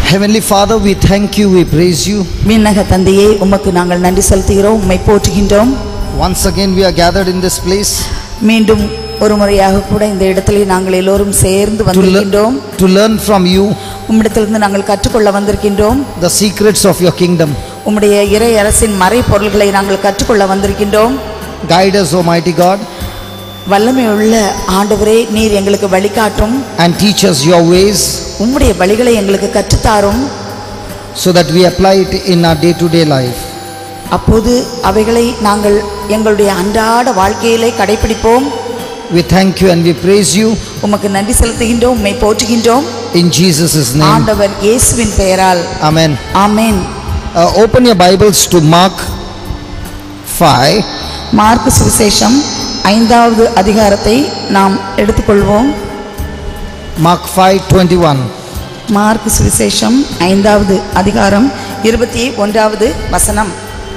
Heavenly Father, we thank you, we praise you. விண்ணக தந்தையே உமக்கு நாங்கள் நன்றி செலுத்துகிறோம் உம்மை போற்றுகின்றோம் Once again, we are gathered in this place மீண்டும் ஒரு முறையாக கூட இந்த இடத்திலே நாங்கள் எல்லோரும் சேர்ந்து to, வந்திருக்கின்றோம் lear- to learn from you உம்மிடத்திலிருந்து நாங்கள் கற்றுக்கொள்ள வந்திருக்கின்றோம் the secrets of your kingdom. உம்முடைய இறை அரசின் மறை பொருள்களை நாங்கள் கற்றுக்கொள்ள வந்திருக்கின்றோம் Guide us, Almighty God, வல்லமை உள்ள ஆண்டவரே நீர் எங்களுக்கு வழிகாட்டும் and teach us your ways உம்முடைய வழிகளை எங்களுக்கு கற்றுத்தாரும் so that we apply it in our day to day life. அப்போது அவைகளை நாங்கள் எங்களுடைய அன்றாட வாழ்க்கையிலே கடைபிடிப்போம் We thank you and we praise you உமக்கு நன்றி செலுத்துகின்றோம் உம்மை போற்றுகின்றோம் in Jesus' name. ஆண்டவர் இயேசுவின் பெயரால் Amen. Amen Uh, open your Bibles to Mark 5. Mark சுவிசேஷம் ஐந்தாவது அதிகாரத்தை நாம் எடுத்துக்கொள்வோம் Mark 5:21. மார்க்கு சுவிசேஷம் ஐந்தாவது அதிகாரம் இருபத்தி ஒன்றாவது வசனம்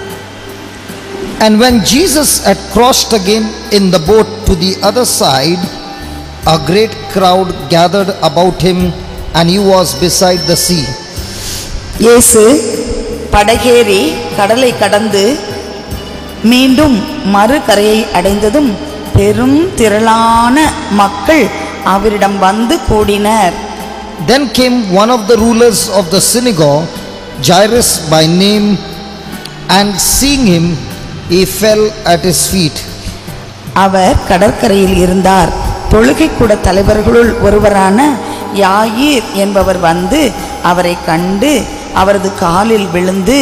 And when Jesus had crossed again in the boat to the other side, a great crowd gathered about him, and he was beside the sea. இயேசு படகேறி கடலை கடந்து மீண்டும் மறுகரையை அடைந்ததும் பெரும் திரளான மக்கள் அவரிடம் வந்து கூடினர் Then came one of the rulers of the synagogue, Jairus by name, and seeing him, he fell at his feet. அவர் கடற்கரையில் இருந்தார் தொழுகை கூட தலைவர்களுள் ஒருவரான யாயீர் என்பவர் வந்து அவரை கண்டு அவரது காலில் விழுந்து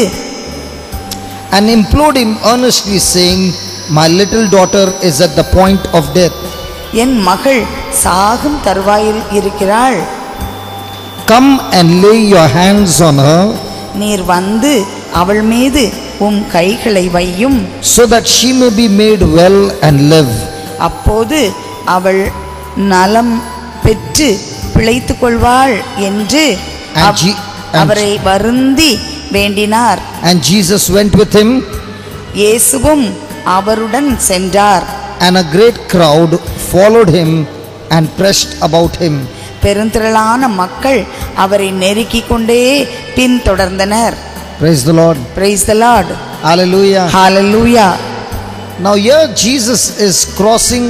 and implored him earnestly, saying, My little daughter is at the point of death. என் மகள் சாகும் தருவாயில் இருக்கிறாள் Come and lay your hands on her, நீர் வந்து அவள் மீது உம் கைகளை வையும் so that she may be made well and live. அப்போது அவள் நலம் பெற்று பிழைத்துக் கொள்வாள் என்று And அவ்- Je- and- அவரை வருந்தி வேண்டினார் And Jesus went with him, இயேசுவும் அவருடன் சென்றார் and a great crowd followed him and pressed about him. பெருந்திரளான மக்கள் அவரை நெருக்கிக் கொண்டே பின்தொடர்ந்தனர் Praise the Lord. Praise the Lord Hallelujah. Hallelujah Now, here Jesus is crossing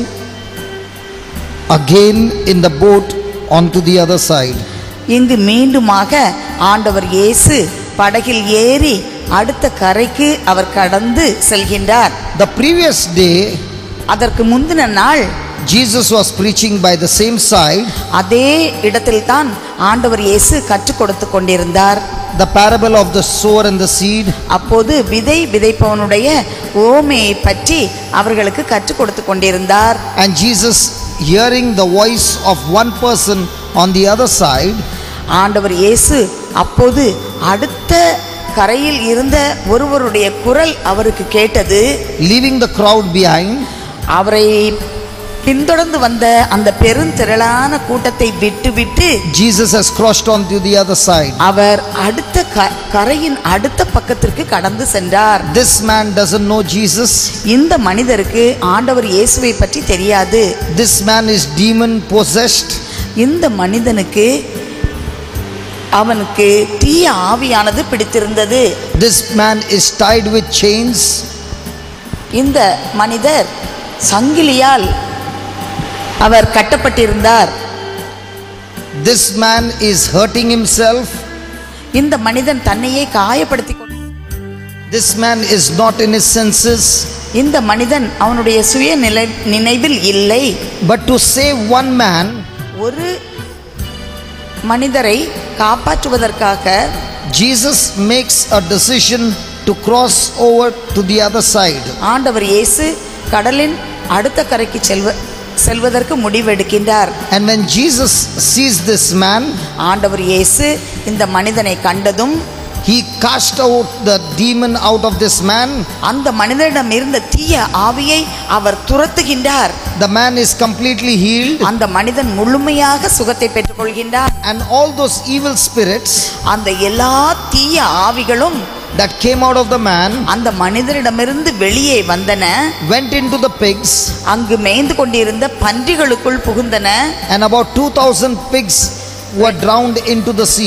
again in the boat onto the other side. இங்கு மீண்டுமாக ஆண்டவர் இயேசு படகில் ஏறி அடுத்த கரைக்கு அவர் கடந்து செல்கின்றார் The previous day, அதற்கு முந்தின நாள் Jesus was preaching by the same side அதே இடத்தில்தான் ஆண்டவர் இயேசு கற்றுக் கொடுத்து கொண்டிருந்தார் the parable of the sower and the seed. அப்போது விதை விதைப்பவனுடைய ஓமையை பற்றி அவர்களுக்கு கற்றுக் கொடுத்து கொண்டிருந்தார் And Jesus, hearing the voice of one person on the other side, ஆண்டவர் இயேசு அப்போது அடுத்த கரையில் இருந்த ஒருவருடைய குரல் அவருக்கு கேட்டது leaving the crowd behind, அவரை பின்தொடர்ந்து வந்த அந்த பெருந்திரளான கூட்டத்தை விட்டுவிட்டு Jesus has crossed on to the other side. அவர் அடுத்த க- கரையின் அடுத்த பக்கத்திற்கு கடந்து சென்றார் This man doesn't know Jesus. இந்த மனிதருக்கு ஆண்டவர் இயேசுவை பற்றி தெரியாது This man is demon possessed. இந்த மனிதனுக்கு அவனுக்கு தீய ஆவியானது பிடித்திருந்தது This man is tied with chains. இந்த மனிதர் சங்கிலியால் அவர் கட்டப்பட்டிருந்தார் This man is hurting himself. இந்த மனிதன் தன்னையே காயப்படுத்தி கொண்டு This man is not in his senses. இந்த மனிதன் அவனுடைய சுய நிலை நினைவில் இல்லை But to save one man, ஒரு மனிதரை காப்பாற்றுவதற்காக Jesus makes a decision to cross over to the other side. ஆண்டவர் இயேசு கடலின் அடுத்த கரைக்கு செல்வ செல்வதற்கு முடிவெடுக்கின்றார் And when Jesus sees this man, ஆண்டவர் இயேசு இந்த மனிதனை கண்டதும் he cast out the demon out of this man. அந்த மனிதனிடம் இருந்த தீய ஆவியை அவர் துரத்துகின்றார் The man is completely healed, அந்த மனிதன் முழுமையாக சுகத்தை பெற்றுக்கொள்கின்றார் and all those evil spirits அந்த எல்லா தீய ஆவிகளும் that came out of the man அந்த மனிதனிடமிருந்து வெளியே வந்தன went into the pigs, அங்கு மேய்ந்து கொண்டிருந்த பன்றிகளுக்குள் புகுந்தன and about 2,000 pigs were drowned into the sea.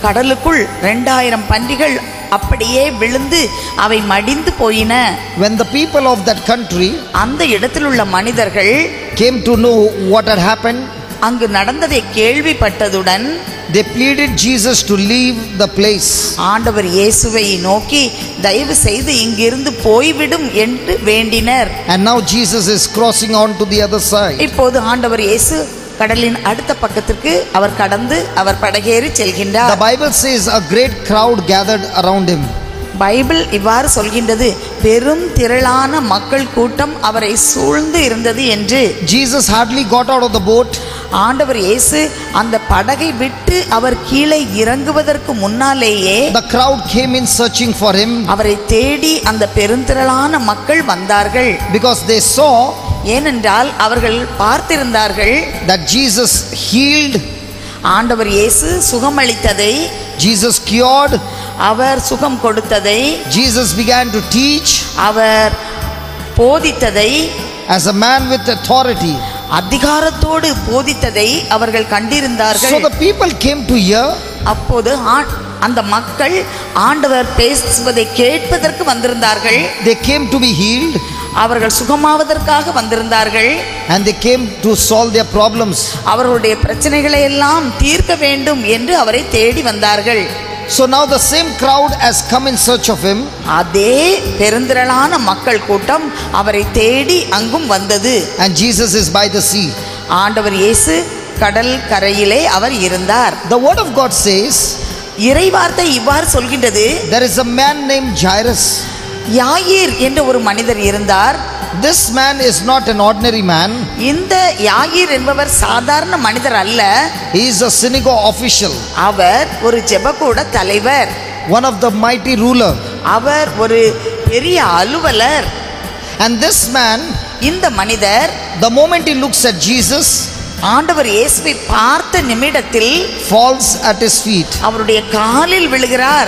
கடலுக்குள் ரெண்டாயிரம் பன்றிகள் அப்படியே விழுந்து அவை மடிந்து போயின When the people of that country அந்த இடத்தில் உள்ள மனிதர்கள் came to know what had happened, அங்கு நடந்ததை கேள்விப்பட்டதுடன் they pleaded Jesus to leave the place. ஆண்டவர் இயேசுவை நோக்கி தயவு செய்து இங்கிருந்து போய்விடும் என்று வேண்டினர் And now Jesus is crossing on to the other side. இப்போது ஆண்டவர் இயேசு கடலின் அடுத்த பக்கத்திற்கு அவர் கடந்து அவர் படகேறி The செல்கின்றார் Bible says a great crowd gathered around him. Bible இவ்வாறு சொல்கின்றது பெரும் திரளான மக்கள் கூட்டம் அவரை சூழ்ந்து இருந்தது என்று Jesus hardly got out of the boat ஆண்டவர் இயேசு அந்த படகை விட்டு அவர் கீழே இறங்குவதற்கு முன்னாலேயே The crowd came in searching for him அவரை தேடி அந்த பெருந்திரளான மக்கள் வந்தார்கள் because they saw ஏனென்றால் அவர்கள் பார்த்திருந்தார்கள் that Jesus healed, ஆண்டவர் இயேசு சுகமளித்ததை Jesus cured, அவர் சுகம் கொடுத்ததை Jesus began to teach our போதித்ததை as a man with authority. அதிகாரத்தோடு போதித்ததை அவர்கள் கண்டிருந்தார்கள் So the people came to hear, அப்போது ஆ- அந்த மக்கள் ஆண்டவர் பேசுவதை கேட்பதற்கு வந்திருந்தார்கள் they came to be healed, அவர்கள் சுகமாவதற்காக வந்திருந்தார்கள் and they came to solve their problems. அவர்களுடைய பிரச்சனைகளை எல்லாம் தீர்க்க வேண்டும் என்று அவரை தேடி வந்தார்கள் So now the same crowd has come in search of him, அதே பெருந்திரளான மக்கள் கூட்டம் அவரை தேடி அங்கும் வந்தது and Jesus is by the sea. ஆண்டவர் இயேசு கடல் கரையிலே அவர் இருந்தார் The word of God says, இறைவார்த்தை இவ்வாறு சொல்கின்றது There is a man named Jairus. யாயீர் என்ற ஒரு மனிதர் இருந்தார் This man is not an ordinary man, இந்த யாயீர் என்பவர் சாதாரண மனிதர் அல்ல he is a synagogue official, அவர் ஒரு ஜெபக்கூட தலைவர் one of the mighty ruler. அவர் ஒரு பெரிய அலுவலர் And this man, இந்த மனிதர் the moment he looks at Jesus, ஆண்டவர் இயேசுவை பார்த்த நிமிடத்தில் falls at his feet. அவருடைய காலில் விழுகிறார்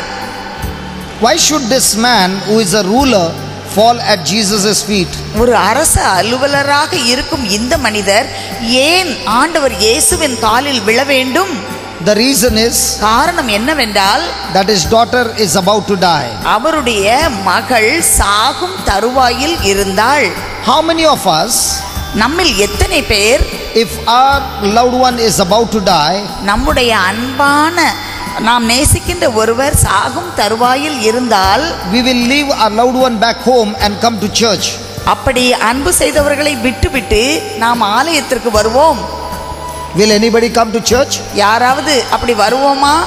Why should this man, who is a ruler, fall at Jesus' feet? ஒரு அரச அலுவலராக இருக்கும் இந்த மனிதர் ஏன் ஆண்டவர் இயேசுவின் காலில் விழ வேண்டும் The reason is காரணம் என்னவென்றால் that his daughter is about to die. அவருடைய மகள் சாகும் தருவாயில் இருந்தாள் How many of us, நம்மில் எத்தனை பேர் if our loved one is about to die, நம்முடைய அன்பான நாம் நேசிக்கின்ற ஒருவர் சாகும் தருவாயில் இருந்தால் we will leave our loved one back home and come to church? அப்படி அன்பு செய்தவர்களை விட்டுவிட்டு நாம் ஆலயத்திற்கு வருவோம் Will anybody come to church? யாராவது அப்படி வருவோமா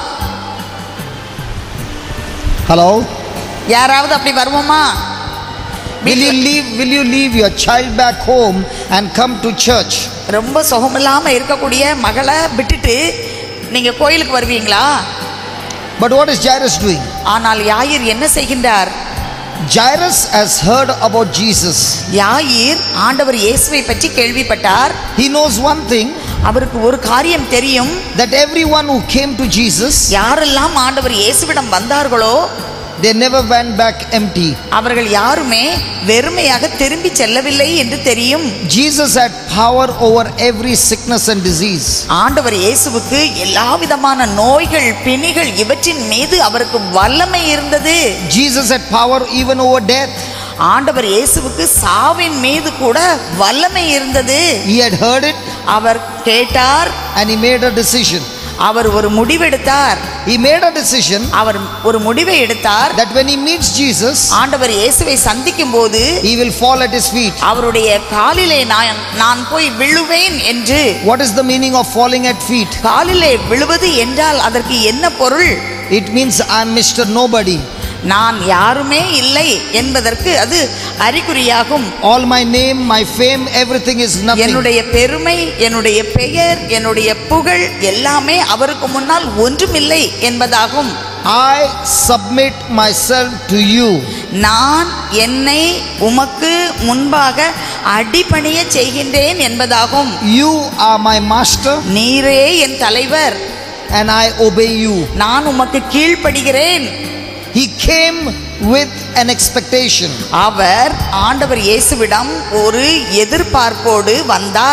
Hello? யாராவது அப்படி வருவோமா Will you leave will you leave your child back home and come to church? ரொம்ப சுகமில்லாம இருக்கக்கூடிய மகளை விட்டுட்டு நீங்க கோயிலுக்கு வருவீங்களா But what is Jairus doing? ஆனால் யாயிர் என்ன செய்கின்றார் Jairus has heard about Jesus. யாயிர் ஆண்டவர் இயேசுவை பற்றி கேள்விப்பட்டார் He knows one thing அவருக்கு ஒரு காரியம் தெரியும் that everyone who came to Jesus, யாரெல்லாம் ஆண்டவர் இயேசுவிடம் வந்தார்களோ they never went back empty. அவர்கள் யாருமே வெறுமையாக திரும்பி செல்லவில்லை என்று தெரியும் Jesus had power over every sickness and disease. ஆண்டவர் இயேசுவுக்கு எல்லா விதமான நோய்கள் பிணிகள் இவற்றின் மீது அவருக்கு வல்லமை இருந்தது Jesus had power even over death. ஆண்டவர் இயேசுவுக்கு சாவின் மீது கூட வல்லமை இருந்தது He had heard it அவர் கேட்டார் and he made a decision. அவர் ஒரு முடிவெடுத்தார் He made a decision அவர் ஒரு முடிவை எடுத்தார் that when he meets Jesus, ஆண்டவர் இயேசுவை சந்திக்கும் போது he will fall at his feet. அவருடைய காலிலே நான் நான் போய் விழுவேன் என்று What is the meaning of falling at feet? காலிலே விழுவது என்றால் அதற்கு என்ன பொருள் It means I'm Mr. Nobody. நான் யாருமே இல்லை என்பதற்கு அது அறிகுறியாகும் All my name, my fame, everything is nothing. என்னுடைய பெருமை என்னுடைய பெயர் என்னுடைய புகழ் எல்லாமே அவருக்கு முன்னால் ஒன்றுமில்லை என்பதாகும் I submit myself to you. நான் என்னை உமக்கு முன்பாக அடிபணிய செய்கின்றேன் என்பதாகும் You are my master நீரே என் தலைவர் and I obey you. நான் உமக்கு கீழ்ப்படுகிறேன் He came with an expectation. அவர் ஆண்டவர் இயேசுவிடம் ஒரு எதிர்பார்ப்போடு வந்தார்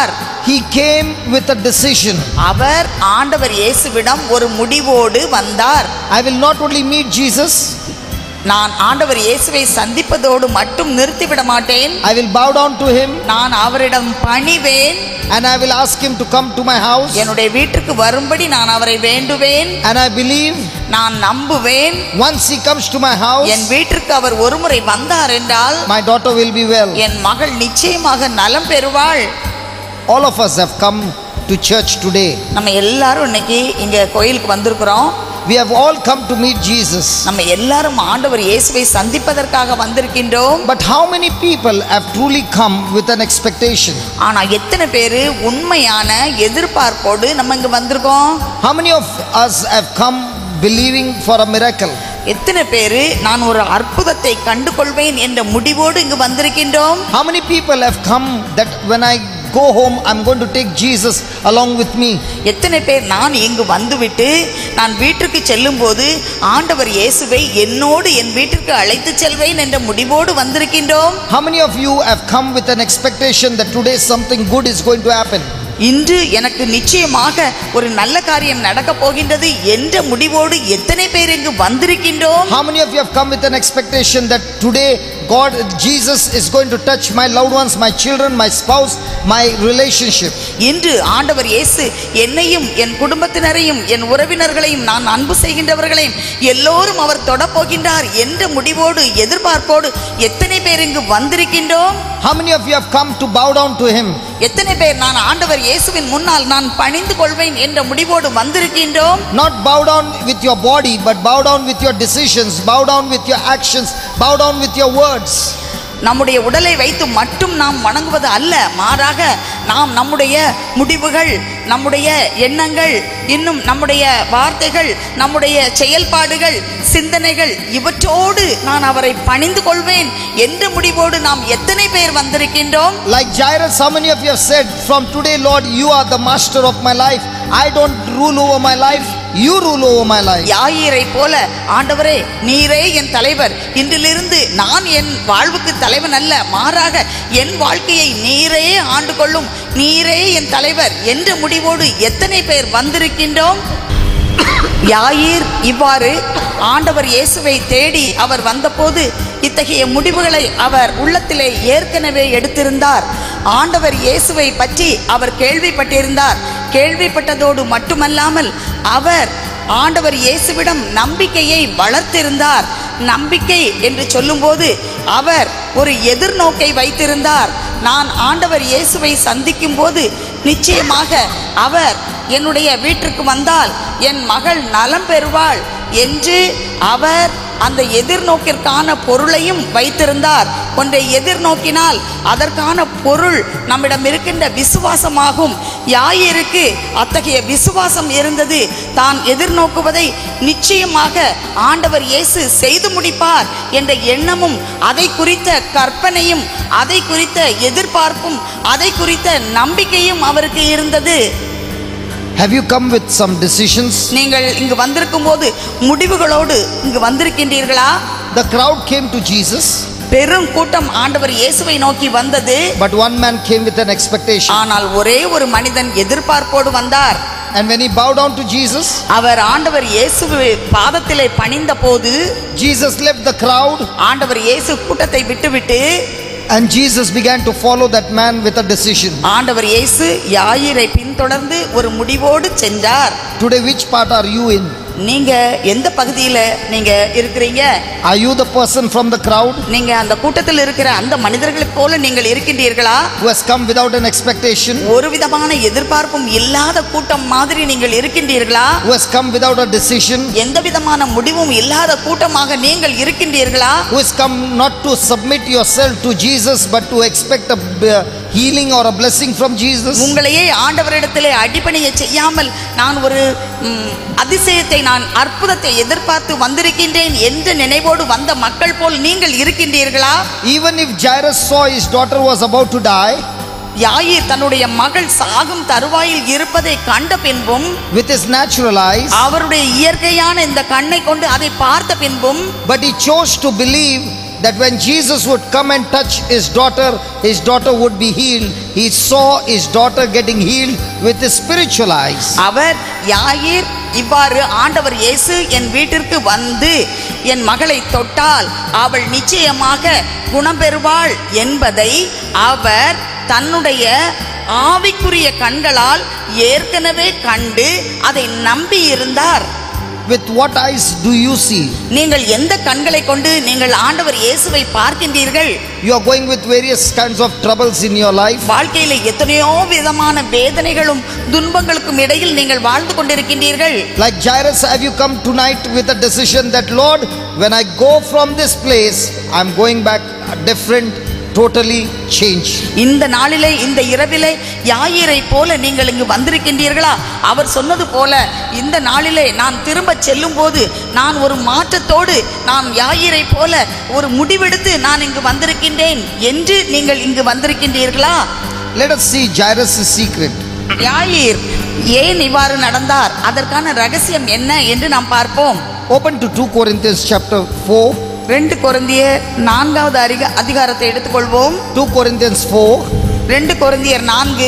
he came with a decision. அவர் ஆண்டவர் இயேசுவிடம் ஒரு முடிவோடு வந்தார் I will not only meet Jesus, நான் ஆண்டவர் இயேசுவை சந்திப்பதோடு மட்டும் நிறுத்திவிட மாட்டேன் I will bow down to him நான் அவரிடம் பணிவேன் and I will ask him to come to my house. என்னுடைய வீட்டுக்கு வரும்படி நான் அவரை வேண்டுவேன் And I believe நான் நம்புவேன் once he comes to my house, என் வீட்டிற்கு அவர் ஒருமுறை வந்தார் என்றால் my daughter will be well. என் மகள் நிச்சயமாக நலம் பெறுவாள் All of us have come to church today. நம்ம எல்லாரும் இன்னைக்கு இங்க கோயிலுக்கு வந்திருக்கிறோம் We have all come to meet Jesus. நம்ம எல்லாரும் ஆண்டவர் இயேசுவை சந்திப்பதற்காக வந்திருக்கின்றோம் But how many people have truly come with an expectation? ஆனா எத்தனை பேரு உண்மையான எதிர்பார்ப்போடு நம்ம இங்க வந்திருக்கோம் How many of us have come believing for a miracle? எத்தனை பேரு நான் ஒரு அற்புதத்தை கண்டு கொள்வேன் என்ற முடிவோடு இங்கு வந்திருக்கின்றோம் How many people have come that when I go home, I'm going to take Jesus along with me? எத்தனை பேர் நான் இங்கு வந்துவிட்டு நான் வீட்டிற்கு செல்லும்போது ஆண்டவர் இயேசுவை என்னோடு என் வீட்டிற்கு அழைத்து செல்வேன் என்ற முடிவோடு வந்திருக்கின்றோம் How many of you have come with an expectation that today something good is going to happen? இன்று எனக்கு நிச்சயமாக ஒரு நல்ல காரியம் நடக்கப் போகின்றது என்ற முடிவோடு எத்தனை பேர் இங்கு வந்திருக்கின்றோம் How many of you have come with an expectation that today God, Jesus is going to touch my loved ones, my children, my spouse, my relationship? இன்று ஆண்டவர் இயேசு என்னையும் என் குடும்பத்தினரையும் என் உறவினர்களையும் நான் அன்பு செய்கின்றவர்களையும் எல்லோரும் அவர் தொடப்போகின்றார் என்ற முடிவோடு எதிர்பார்ப்போடு எத்தனை பேர் இங்கு வந்திருக்கின்றோம் How many of you have come to bow down to Him? எத்தனை பேர் நான் ஆண்டவர் இயேசுவின் முன்னால் நான் பணிந்து கொள்வேன் என்ற முடிவோடு வந்திருக்கின்றோம் Not bow down with your body, but bow down with your decisions, bow down with your actions, bow down with your words. நம்முடைய உடலை வைத்து மட்டும் நாம் வணங்குவது அல்ல மாறாக நாம் நம்முடைய முடிவுகள் நம்முடைய எண்ணங்கள் இன்னும் நம்முடைய வார்த்தைகள் நம்முடைய செயல்பாடுகள் சிந்தனைகள் இவற்றோடு நான் அவரை பணிந்து கொள்வேன் என்ற முடிவோடு நாம் எத்தனை பேர் வந்திருக்கின்றோம் Like Jairus, how many of you have said, From today, Lord, you are the master of my life. I don't rule over my life, you rule over my life. யாயிரை போல ஆண்டவரே நீரே என் தலைவர் இன்றிலிருந்து நான் என் வாழ்வுக்கு தலைவன் அல்ல மாறாக என் வாழ்க்கையை நீரே ஆண்டு கொள்ளும் நீரே என் தலைவர் என்ற முடிவோடு எத்தனை பேர் வந்திருக்கின்றோம் யாயிர் இவ்வாறு ஆண்டவர் இயேசுவை தேடி அவர் வந்தபோது இத்தகைய முடிவுகளை அவர் உள்ளத்திலே ஏற்கனவே எடுத்திருந்தார் ஆண்டவர் இயேசுவை பற்றி அவர் கேள்விப்பட்டிருந்தார் கேள்விப்பட்டதோடு மட்டுமல்லாமல் அவர் ஆண்டவர் இயேசுவிடம் நம்பிக்கையை வளர்த்திருந்தார் நம்பிக்கை என்று சொல்லும்போது அவர் ஒரு எதிர்நோக்கை வைத்திருந்தார் நான் ஆண்டவர் இயேசுவை சந்திக்கும் போது நிச்சயமாக அவர் என்னுடைய வீட்டிற்கு வந்தால் என் மகள் நலம் பெறுவாள் என்று அவர் அந்த எதிர்நோக்கிற்கான பொருளையும் வைத்திருந்தார் ஒன்றை எதிர்நோக்கினால் அதற்கான பொருள் நம்மிடம் இருக்கின்ற விசுவாசமாகும் யாயிருக்கு அத்தகைய விசுவாசம் இருந்தது தான் எதிர்நோக்குவதை நிச்சயமாக ஆண்டவர் இயேசு செய்து முடிப்பார் என்ற எண்ணமும் அதை குறித்த கற்பனையும் அதை குறித்த எதிர்பார்ப்பும் அதை குறித்த நம்பிக்கையும் அவருக்கு இருந்தது Have you come with some decisions? நீங்கள் இங்கு வந்திருக்கும் போது முடிவுகளோடு இங்கு வந்திருக்கின்றீர்களா The crowd came to Jesus, பெரும் கூட்டம் ஆண்டவர் இயேசுவை நோக்கி வந்தது but one man came with an expectation. ஆனால் ஒரே ஒரு மனிதன் எதிர்பார்ப்போடு வந்தார் And when he bowed down to Jesus, அவர் ஆண்டவர் இயேசு பாதத்திலே பணிந்த போது Jesus left the crowd ஆண்டவர் இயேசு கூட்டத்தை விட்டுவிட்டு and Jesus began to follow that man with a decision. ஆண்டவர் இயேசு யாயிரை பின்தொடர்ந்து ஒரு முடிவோடு சென்றார் Today, which part are you in? நீங்க எந்த பகுதியில நீங்க இருக்கிறீங்க Are you the person from the crowd நீங்க அந்த கூட்டத்தில் இருக்கிற அந்த மனிதர்களைப் போல நீங்கள் இருக்கின்றீர்களா who has come without an expectation, ஒரு விதமான எதிர்பார்ப்பும் இல்லாத கூட்டம் மாதிரி நீங்கள் இருக்கின்றீர்களா who has come without a decision, எந்த விதமான முடிவும் இல்லாத கூட்டமாக நீங்கள் இருக்கின்றீர்களா who has come not to submit yourself to Jesus but to expect a uh, healing or a blessing from Jesus? உங்களையே ஆண்டவரிடத்திலே அடிப்பணிய செய்யாமல் நான் ஒரு ம், அதிசயத்தை நான் அற்புதத்தை எதிர்பார்த்து வந்திருக்கின்றேன் என்ற நினைவோடு வந்த மக்கள் போல் நீங்கள் இருக்கின்றீர்களா Even if Jairus saw his daughter was about to die, யாயிர் தன்னுடைய மகள் சாகும் தருவாயில் இருப்பதை கண்ட பின்பும் with his natural eyes, அவருடைய இயற்கையான இந்த கண்ணை கொண்டு அதை பார்த்த பின்பும் but he chose to believe that when Jesus would come and touch his daughter, his daughter would be healed. He saw his daughter getting healed with his spiritual eyes. அவர் யாயிர் இவ்வாறு ஆண்டவர் இயேசு என் வீட்டிற்கு வந்து என் மகளை தொட்டால் அவள் நிச்சயமாக குணம் பெறுவாள் என்பதை அவர் தன்னுடைய ஆவிக்குரிய கண்களால் ஏற்கனவே கண்டு அதை நம்பி இருந்தார் With what eyes do you see? நீங்கள் எந்த கண்களை கொண்டு நீங்கள் ஆண்டவர் இயேசுவை பார்க்கின்றீர்கள் You are going with various kinds of troubles in your life. வாழ்க்கையில எத்தனையோ விதமான வேதனைகளும் துன்பங்களுக்கும் இடையில் நீங்கள் வாழ்ந்து கொண்டிருக்கின்றீர்கள் Like Jairus, have you come tonight with a decision that, Lord, when I go from this place, I'm going back different, totally changed. இந்த நாளிலே இந்த இரவிலே யாயிரை போல நீங்கள் இங்கு வந்திருக்கின்றீர்களா அவர் சொன்னது போல இந்த நாளிலே நான் திரும்ப செல்லும் போது நான் ஒரு மாற்றத்தோடு நான் யாயிரை போல ஒரு முடிவெடுத்து நான் இங்கு வந்திருக்கின்றேன் என்று நீங்கள் இங்கு வந்திருக்கின்றீர்களா Let us see Jairus' secret. யாயிர் ஏன் இவ்வாறு நடந்தார் அதற்கான ரகசியம் என்ன என்று நாம் பார்ப்போம் Open to 2 Corinthians chapter 4. ரெண்டு கொரிந்தியர் நான்காவது அதிக அதிகாரத்தை எடுத்துக்கொள்வோம் 2 Corinthians 4, ரெண்டு கொரிந்தியர் நான்கு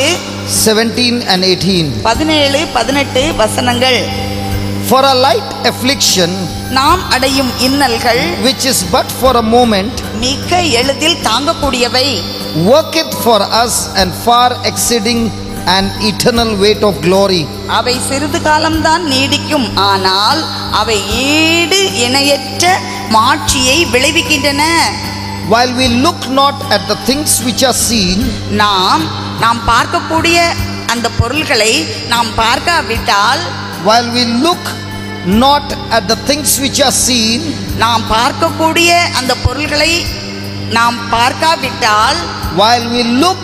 17 and 18. பதினேழு பதினெட்டு வசனங்கள் For a light affliction, நாம் அடையும் இன்னல்கள் which is but for a moment, மிக எளிதில் தாங்கக்கூடியவை worketh for us and far exceeding an eternal weight of glory. அவை சிறிது காலம்தான் நீடிக்கும் ஆனால் அவை ஈடு இணையற்ற மாட்சியை விளைவிக்கின்றன While we look not at the things which are seen, நாம் நாம் பார்க்கக்கூடிய அந்த பொருள்களை நாம் பார்க்காவிட்டால் while we look not at the things which are seen, நாம் பார்க்கக்கூடிய அந்த பொருள்களை நாம் பார்க்காவிட்டால் while we look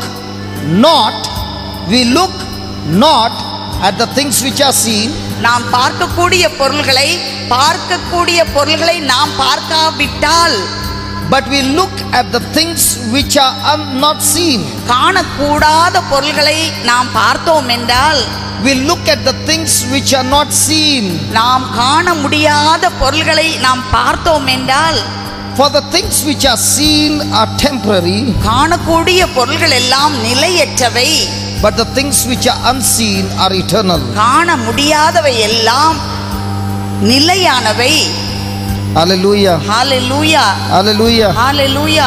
not, we look not at the things which are seen, நாம் பார்க்கக்கூடிய பொருள்களை பார்க்கக்கூடிய பொருள்களை நாம் பார்க்காவிட்டால் but we look at the things which are un- not seen. காணக்கூடாத பொருள்களை நாம் பார்த்தோம் என்றால் We look at the things which are not seen. நாம் காண முடியாத பொருள்களை நாம் பார்த்தோம் என்றால் For the things which are seen are temporary, காணக்கூடிய பொருள்கள் எல்லாம் நிலையற்றவை but the things which are unseen are eternal. காண முடியாதவை எல்லாம் நிலையானவை Hallelujah. Hallelujah Hallelujah. Hallelujah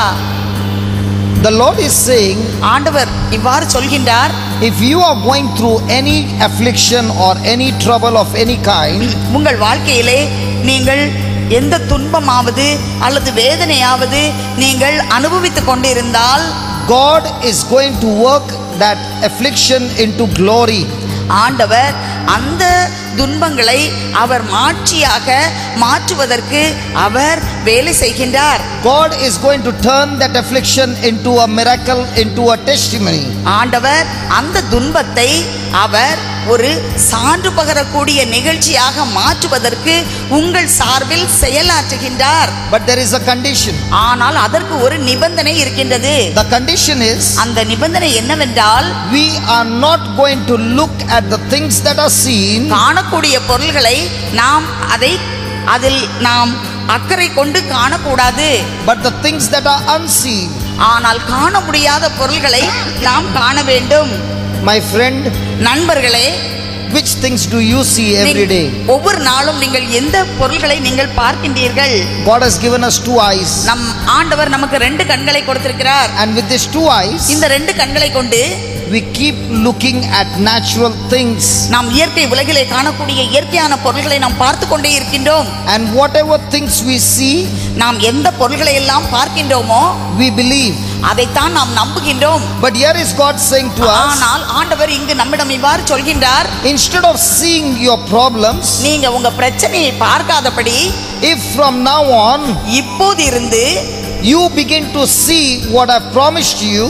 The Lord is saying, ஆண்டவர் இவ்வாறு சொல்கின்றார் if you are going through any affliction or any trouble of any kind, உங்கள் வாழ்க்கையிலே நீங்கள் எந்த துன்பமாவது அல்லது வேதனையாவது நீங்கள் அனுபவித்துக் கொண்டிருந்தால் God is going to work that affliction into glory. ஆண்டவர் அந்த துன்பங்களை அவர் மாட்சியாக மாற்றுவதற்கு அவர் வேலை செய்கின்றார் God is going to turn that affliction into a miracle, into a testimony. ஆண்டவர் அந்த துன்பத்தை அவர் ஒரு சான்று பகரக்கூடிய நிகழ்ச்சியாக மாற்றுவதற்கு உங்கள் சார்பில் செயலாற்றுகின்றார் But there is a condition. ஆனால் அதற்கு ஒரு நிபந்தனை இருக்கின்றது The condition is அந்த நிபந்தனை என்னவென்றால் we are not going to look at the things that are seen, காணக்கூடிய பொருள்களை நாம் அதை அதில் நாம் அக்கறை கொண்டு காணக்கூடாது but the things that are unseen. ஆனால் காண முடியாத பொருள்களை நாம் காண வேண்டும் My friend, நண்பர்களே which things do you see every day? ஒவ்வொரு நாளும் நீங்கள் எந்த பொருள்களை நீங்கள் பார்க்கின்றீர்கள் God has given us two eyes, நம் ஆண்டவர் நமக்கு ரெண்டு கண்களை கொடுத்திருக்கிறார் and with these two eyes, இந்த ரெண்டு கண்களை கொண்டு we keep looking at natural things. நாம் இயற்கை உலகிலே காணக்கூடிய இயற்கையான பொருள்களை நாம் பார்த்து கொண்டே இருக்கின்றோம் And whatever things we see, நாம் எந்த பொருள்களை எல்லாம் பார்க்கின்றோமோ we believe. அதைத்தான் நாம் நம்புகின்றோம் But here is God saying to us ஆனால் ஆண்டவர் இங்கு நம்மிடம் இவ்வாறு சொல்கின்றார் instead of seeing your problems, நீங்க உங்க பிரச்சனையை பார்க்காதபடி if from now on இப்போது இருந்து you begin to see what I promised you,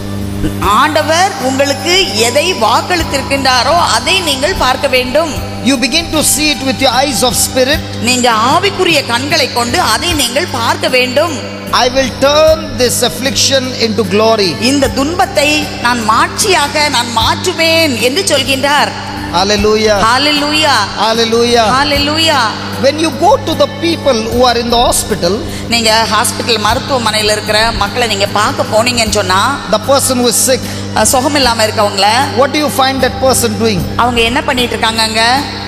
ஆண்டவர் உங்களுக்கு எதை வாக்களித்திருக்கின்றாரோ அதை நீங்கள் பார்க்க வேண்டும் you begin to see it with your eyes of spirit, நீங்க ஆவிக்குரிய கண்களை கொண்டு அதை நீங்கள் பார்க்க வேண்டும் I will turn this affliction into glory. இந்த துன்பத்தை நான் மாட்சியாக நான் மாற்றுவேன் என்று சொல்கின்றார் Hallelujah. Hallelujah Hallelujah. Hallelujah When you go to the people who are in the hospital, நீங்க ஹாஸ்பிட்டல் மருத்துவமனையில் இருக்கிற மக்களை நீங்க பார்க்க போனீங்கன்னு சொன்னா the person who is sick, அஹ், சுகம் இல்லாம இருக்கவங்கள what do you find that person doing? அவங்க என்ன பண்ணிட்டு இருக்காங்க அங்க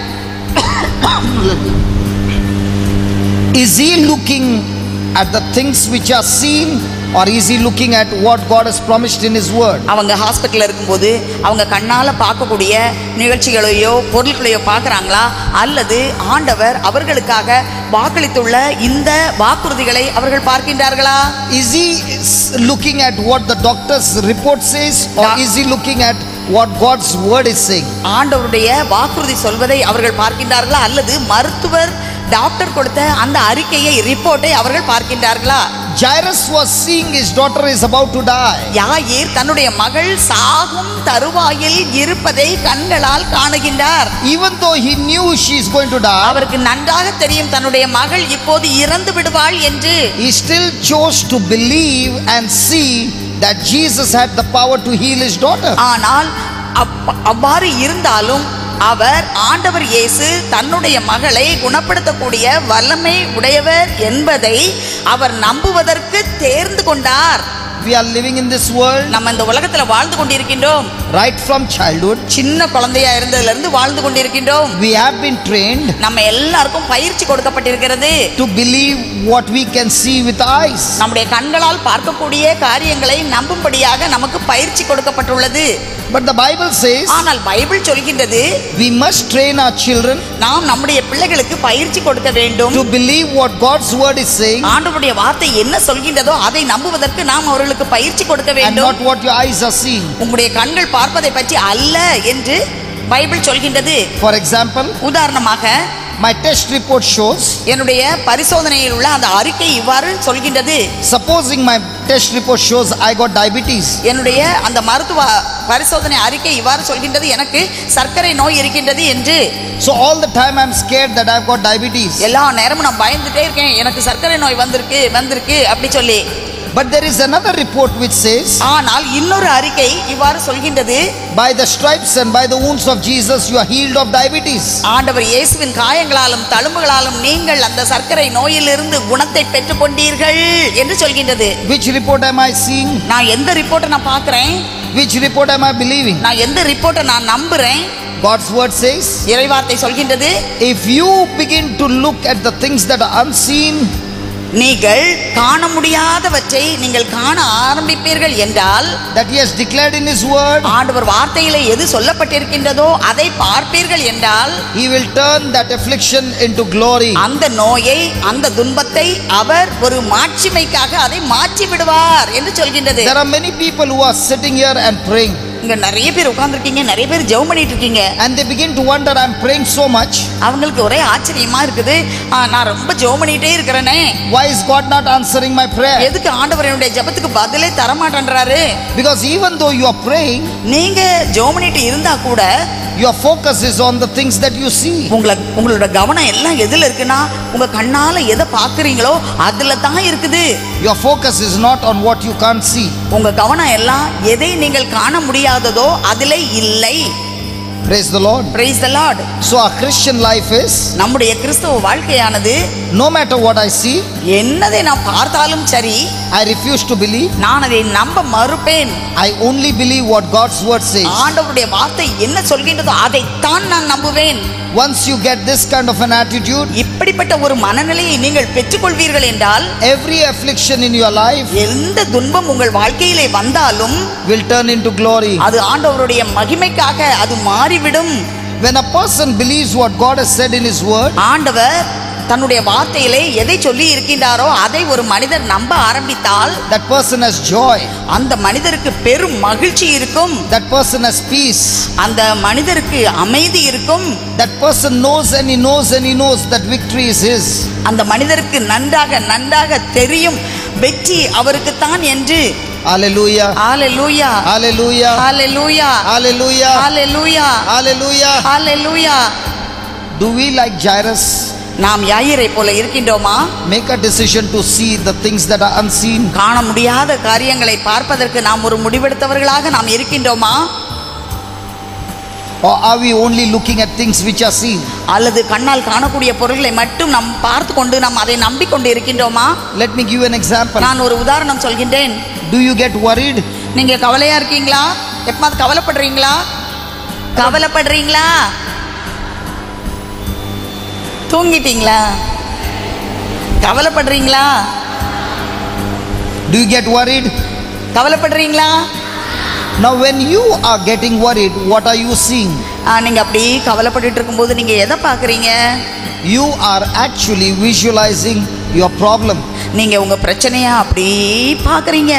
Is he looking at the things which are seen or is he looking at what God has promised in his word? அவங்க ஹாஸ்பிட்டலில் இருக்கும்போது அவங்க கண்ணால் பார்க்கக்கூடிய நிகழ்ச்சிகளையோ பொருட்களையோ பார்க்குறாங்களா அல்லது ஆண்டவர் அவர்களுக்காக வாக்களித்துள்ள இந்த வாக்குறுதிகளை அவர்கள் பார்க்கின்றார்களா Is he s- looking at what the doctor's report says or Yeah. is he looking at what God's word is saying? ஆண்டவருடைய வாக்குறுதி சொல்வதை அவர்கள் பார்க்கின்றார்களா அல்லது மருத்துவர் டாக்டர் கொடுத்த அந்த அறிக்கையை ரிப்போர்ட்டை அவர்கள் பார்க்கின்றார்களா Jairus was seeing his daughter is about to die. யாயீர் தன்னுடைய மகள் சாகும் தருவாயில் இருப்பதை கண்களால் காணுகின்றார் Even though he knew she is going to die, அவருக்கு நன்றாக தெரியும் தன்னுடைய மகள் இப்போது இறந்து விடுவாள் என்று he still chose to believe and see that Jesus had the power to heal his daughter. ஆனால் அப்ப- அவ்வாறு இருந்தாலும் அவர் ஆண்டவர் இயேசு தன்னுடைய மகளை குணப்படுத்தக்கூடிய வல்லமை உடையவர் என்பதை அவர் நம்புவதற்கு தேர்ந்து கொண்டார் We are living in this world நம்ம இந்த உலகத்துல வாழ்ந்து கொண்டிருக்கின்றோம் right from childhood. சின்ன குழந்தையா இருந்ததுல இருந்து வாழ்ந்து கொண்டிருக்கின்றோம் We have been trained நம்ம எல்லாருக்கும் பயிற்சி கொடுக்கப்பட்டிருக்கிறது to believe what we can see with eyes. நம்முடைய கண்களால் பார்க்கக்கூடிய காரியங்களை நம்பும்படியாக நமக்கு பயிற்சி கொடுக்கப்பட்டுள்ளது But the Bible says ஆனால் பைபிள் சொல்கின்றது we must train our children நாம் நம்முடைய பிள்ளைகளுக்கு பயிற்சி கொடுக்க வேண்டும் to believe what God's word is saying ஆண்டவருடைய வார்த்தை என்ன சொல்கின்றதோ அதை நம்புவதற்கு நாம் அவர்களுக்கு பயிற்சி கொடுக்க and வேண்டும் not what your eyes are seeing. உங்களுடைய கண்கள் பார்ப்பதை பற்றி அல்ல என்று பைபிள் சொல்கின்றது For example, உதாரணமாக my test report shows என்னுடைய பரிசோதனையில் உள்ள அந்த அறிக்கை இவ்வாறு சொல்கின்றது supposing my test report shows I got diabetes. என்னுடைய அந்த மருத்துவ பரிசோதனை அறிக்கை இவ்வாறு சொல்கின்றது எனக்கு சர்க்கரை நோய் இருக்கின்றது என்று So all the time I'm scared that I've got diabetes. எல்லா நேரமும் நான் பயந்துட்டே இருக்கேன் எனக்கு சர்க்கரை நோய் வந்திருக்கு வந்திருக்கு அப்படி சொல்லி But there is another report which says ஆனால் இன்னொரு அறிக்கை இவ்வாறு சொல்கின்றது by the stripes and by the wounds of Jesus you are healed of diabetes. ஆண்டவர் இயேசுவின் காயங்களாலும் தழும்புகளாலும் நீங்கள் அந்த சர்க்கரை நோயிலிருந்து குணத்தை பெற்றுக் கொண்டீர்கள் என்று சொல்கின்றது Which report am I seeing? நான் எந்த ரிப்போர்ட்டை நான் பார்க்கிறேன் Which report am I believing? நான் எந்த ரிப்போர்ட்டை நான் நம்புறேன் God's word says இறைவார்த்தை சொல்கின்றது if you begin to look at the things that are unseen நீங்கள் காண முடியாதவற்றை நீங்கள் காண ஆரம்பிப்பீர்கள் என்றால் that he has declared in his word ஆண்டவர் வார்த்தையிலே எது சொல்லப்பட்டிருக்கின்றதோ அதை பார்ப்பீர்கள் என்றால் he will turn that affliction into glory அந்த நோயை அந்த துன்பத்தை அவர் ஒரு மாட்சிமைக்காக அதை மாற்றி விடுவார் என்று சொல்கின்றது there are many people who are sitting here and praying இங்க நிறைய பேர் உட்கார்ந்துருக்கீங்க நிறைய பேர் ஜெபம் பண்ணிட்டு இருக்கீங்க and they begin to wonder i'm praying so much அவங்களுக்கு ஒரே ஆச்சரியமா இருக்குது ஆ, நான் ரொம்ப ஜெபம் பண்ணிட்டே இருக்கிறேனே why is god not answering my prayer எதுக்கு ஆண்டவர் என்னுடைய ஜெபத்துக்கு பதிலே தர மாட்டேன்றாரு because even though you are praying நீங்க ஜெபம் பண்ணிட்டு இருந்தா கூட your focus is on the things that you see உங்களை உங்களோட கவனம் எல்லாம் எதுல இருக்குன்னா உங்க கண்ணால எதை பாக்குறீங்களோ அதுல தான் இருக்குது your focus is not on what you can't see உங்க கவனம் எல்லாம் எதை நீங்கள் காண முடியாததோ அதிலே இல்லை praise the lord praise the lord so our christian life is நம்முடைய கிறிஸ்தவ வாழ்க்கையானது no matter what i see என்னதை நான் பார்த்தாலும் சரி i refuse to believe நான் அதை நம்ப மறுப்பேன் i only believe what god's word says ஆண்டவருடைய வார்த்தை என்ன சொல்கின்றதோ அதைத்தான் நான் நம்புவேன் once you get this kind of an attitude இப்படிப்பட்ட ஒரு மனநிலையை நீங்கள் பெற்றுக்கொள்வீர்கள் என்றால் every affliction in your life எந்த துன்பம் உங்கள் வாழ்க்கையிலே வந்தாலும் will turn into glory அது ஆண்டவருடைய மகிமைக்காக அது மாறிவிடும் when a person believes what god has said in his word ஆண்டவர் தன்னுடைய வார்த்தையிலே எதை சொல்லி இருக்கின்றாரோ அதை ஒரு மனிதர் நம்ப ஆரம்பித்தால் that person has joy அந்த மனிதருக்கு பெரும் மகிழ்ச்சி இருக்கும் that person has peace அந்த மனிதருக்கு அமைதி இருக்கும் that person knows and he knows and he knows that victory is his அந்த மனிதருக்கு நன்றாக நன்றாக தெரியும் வெற்றி அவருக்குத்தான் என்று hallelujah hallelujah hallelujah hallelujah hallelujah hallelujah hallelujah hallelujah do we like jairus நாம் யாயிரை போல இருக்கின்றோமா make a decision to see the things that are unseen காண முடியாத காரியங்களை பார்ப்பதற்கு நாம் ஒரு முடிவெடுத்தவர்களாக நாம் இருக்கின்றோமா Or are we only looking at things which are seen? அல்லது கண்ணால் காணக்கூடிய பொருள்களை மட்டும் நாம் பார்த்து கொண்டு நாம் அதை நம்பிக்கொண்டு இருக்கின்றோமா Let me give you an example. நான் ஒரு உதாரணம் சொல்கின்றேன் Do you get worried? நீங்க கவலையா இருக்கீங்களா எப்பமாவது கவலைப்படுறீங்களா கவலைப்படுறீங்களா தூங்கிட்டீங்களா கவலைப்படுறீங்களா Do you get worried? கவலைப்படுறீங்களா Now, when you are getting worried, what are you seeing? ஆ, நீங்க அப்படி கவலைப்பட்டுட்டு இருக்கும்போது நீங்க எதை பாக்குறீங்க You are actually visualizing your problem. நீங்க உங்க பிரச்சனையா அப்படி பாக்குறீங்க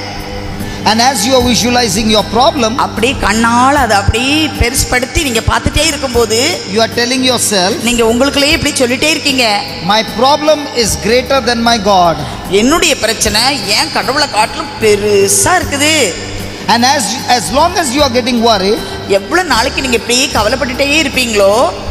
And as you are visualizing your problem, அப்படி கண்ணால் அதை அப்படி பெருசுப்படுத்தி நீங்க பார்த்துட்டே இருக்கும்போது you are telling yourself, நீங்க உங்களுக்குள்ளேயே இப்படி சொல்லிட்டே இருக்கீங்க My problem is greater than my God. என்னுடைய பிரச்சனை ஏன் கடவுளை காட்டிலும் பெருசா இருக்குது And as, as long as you are getting worried, எவ்வளவு நாளைக்கு நீங்க இப்படி கவலைப்பட்டுட்டே இருப்பீங்களோ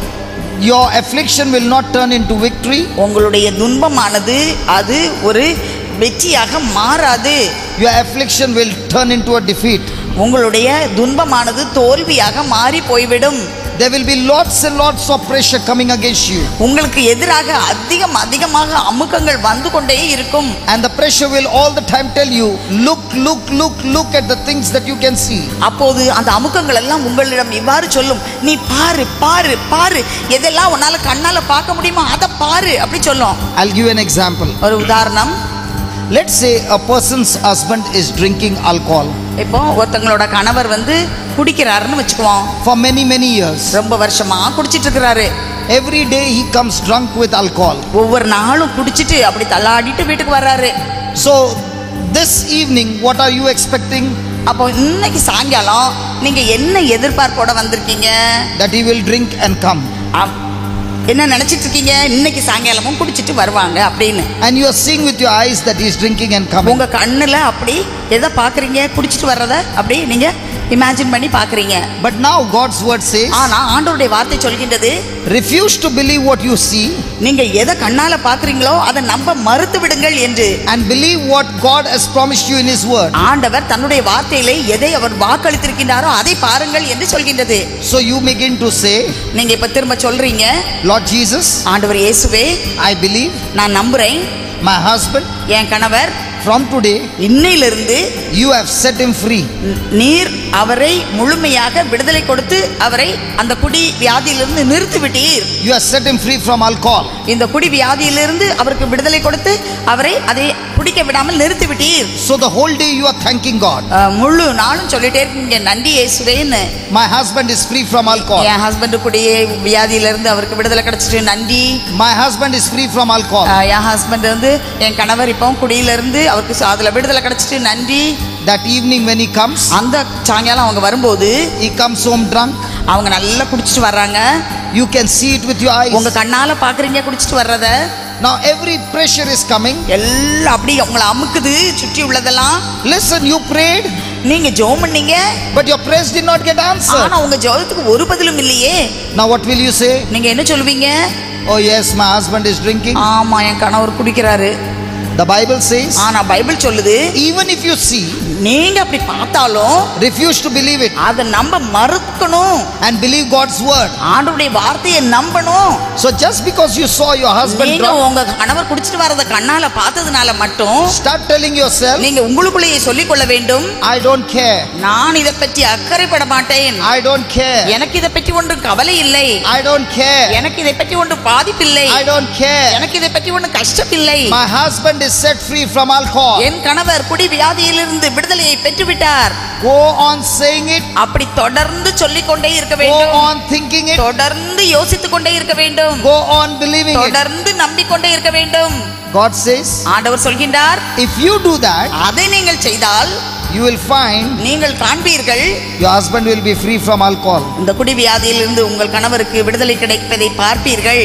your affliction will not turn into victory. உங்களுடைய துன்பமானது அது ஒரு வெற்றியாக மாறாது Your affliction will turn into a defeat. உங்களுடைய துன்பமானது தோல்வியாக மாறி போய்விடும் There will be lots and lots of pressure coming against you. உங்களுக்கு எதிராக அதிகம் அதிகமாக அமுக்கங்கள் வந்து கொண்டே இருக்கும் And the pressure will all the time tell you, Look, look, look, look at the things that you can see. அப்போது அந்த அமுக்கங்கள் எல்லாம் உங்களிடம் இவ்வாறு சொல்லும் நீ பாரு பாரு பாரு எதெல்லாம் உன்னால கண்ணால பார்க்க முடியுமோ அதை பாரு அப்படி சொல்லும் I'll give you an example. ஒரு உதாரணம் Let's say a person's husband is drinking alcohol இப்போ ஒருத்தங்களோட கணவர் வந்து குடிக்கிறாருன்னு வச்சுக்குவோம் for many, many years. ரொம்ப வருஷமா குடிச்சிட்டு இருக்கிறாரு Every day he comes drunk with alcohol. ஒவ்வொரு நாளும் குடிச்சிட்டு அப்படி தள்ளாடிட்டு வீட்டுக்கு வர்றாரு So, this evening, what are you expecting? அப்போ இன்னைக்கு சாயங்காலம் நீங்க என்ன எதிர்பார்ப்போட வந்திருக்கீங்க That he will drink and come. ஆம். என்ன நினைச்சிட்டு இருக்கீங்க இன்னைக்கு சாயங்காலமும் குடிச்சிட்டு வருவாங்க அப்படின்னு And you are seeing with your eyes that he is drinking and coming. உங்க கண்ணுல அப்படி எதை பாக்குறீங்க குடிச்சிட்டு வர்றத அப்படி நீங்க இமேஜின் பண்ணி பாக்குறீங்க But now God's word says, ஆனா ஆண்டவருடைய வார்த்தை சொல்கின்றது refuse to believe what you see நீங்க எதை கண்ணால பாக்குறீங்களோ அதை நம்ப மறுத்து விடுங்கள் என்று and believe what God has promised you in his word. ஆண்டவர் தன்னுடைய வார்த்தையிலே எதை அவர் வாக்களித்திருக்கின்றாரோ அதை பாருங்கள் என்று சொல்கின்றது So you begin to say, நீங்க இப்ப திரும்ப சொல்றீங்க Lord Jesus, ஆண்டவர் இயேசுவே I believe நான் நம்புறேன் my husband, என் கணவர் from today, இன்னையிலிருந்து you have set him free. ந- நீர் அவரை முழுமையாக விடுதலை கொடுத்து அவரை அந்த குடி வியாதியிலிருந்து நிறுத்தி விட்டீர் You have set him free from alcohol. இந்த குடி வியாதியிலிருந்து அவருக்கு விடுதலை கொடுத்து அவரை அதை குடிக்க விடாமல் நிறுத்தி விட்டீர் So the whole day you are thanking God. அஹ், முழு நாளும் சொல்லிட்டே இருக்கீங்க நன்றி இயேசுவேன்னு My husband is free from alcohol. என் ஹஸ்பண்ட் குடியே வியாதியிலிருந்து அவருக்கு விடுதலை கிடைச்சிட்டு நன்றி My husband is free from alcohol. Ah, என் ஹஸ்பண்ட் வந்து என் கணவர் இப்போ குடியிலிருந்து அவருக்கு ச- அதுல விடுதலை கிடைச்சிட்டு நன்றி That evening when he comes, அந்த சாயங்காலம் அவங்க வரும்போது he comes home drunk. அவங்க நல்லா குடிச்சிட்டு வர்றாங்க You can see it with your உங்க eyes. கண்ணால பாக்குறீங்க குடிச்சிட்டு வர்றத Now every pressure is coming. எல்லாம் அப்படி உங்களை அமுக்குது சுற்றி உள்ளதெல்லாம் Listen, you prayed, நீங்க ஜெபம் பண்ணீங்க but your prayers did not get answered. ஆனா உங்க ஜெபத்துக்கு ஒரு பதிலும் இல்லையே Now what will you say? நீங்க என்ன சொல்லுவீங்க Oh yes, my husband is drinking. ஆமா என் கணவர் குடிக்கிறாரு The Bible says, ஆனா பைபிள் சொல்லுது even if you see, நீங்க அப்படி பார்த்தாலும் refuse to believe it அதை நம்ப மறுக்கணும் and believe God's word. ஆண்டவருடைய வார்த்தையை நம்பணும் So just because you saw your husband நீங்க drunk, உங்க கணவர் குடிச்சிட்டு வரத கண்ணால பார்த்ததுனால மட்டும் start telling yourself, நீங்க உங்களுக்குள்ளேயே சொல்லிக் கொள்ள வேண்டும் I don't care. நான் இதை பற்றி அக்கறைப்பட மாட்டேன் I don't care. எனக்கு இதை பற்றி ஒன்றும் கவலை இல்லை I don't care. எனக்கு இதை பற்றி ஒன்றும் பாதிப்பில்லை I don't care. எனக்கு இதை பற்றி ஒன்றும் கஷ்டமில்லை My husband is set free from alcohol. என் கணவர் குடி வியாதியிலிருந்து விடுதலையை பெற்றுவிட்டார் Go on saying it. அப்படி தொடர்ந்து சொல்லிக் கொண்டே இருக்க Go வேண்டும் on thinking it. தொடர்ந்து யோசித்துக் கொண்டே இருக்க வேண்டும் Go on believing it. தொடர்ந்து நம்பிக்கொண்டே இருக்க வேண்டும் God says, ஆண்டவர் சொல்கின்றார் if you do that, அதை நீங்கள் செய்தால் you will find நீங்கள் காண்பீர்கள் your husband will be free from alcohol. இந்த குடி வியாதியிலிருந்து உங்கள் கணவருக்கு விடுதலை கிடைப்பதை பார்ப்பீர்கள்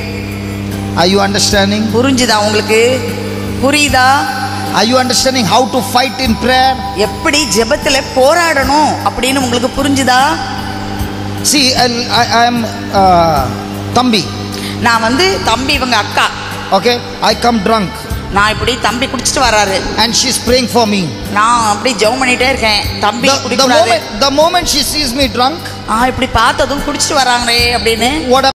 Are you understanding? புரிஞ்சுதா உங்களுக்கு புரியுதா Are you understanding how to fight in prayer? எப்படி ஜெபத்துல போராடணும் அப்படின்னு உங்களுக்கு புரிஞ்சுதா See, I'll, I, I am uh, Tambi. நான் வந்து தம்பி இவங்க அக்கா Okay, I come drunk நான் இப்படி தம்பி குடிச்சிட்டு வராரு and she's praying for me. நான் அப்படி ஜெபம் பண்ணிட்டே இருக்கேன் தம்பி The, the குடிக்கூடாது moment the moment she sees me drunk, ஆ இப்படி பார்த்ததும் குடிச்சிட்டு வராங்களே அப்படின்னு What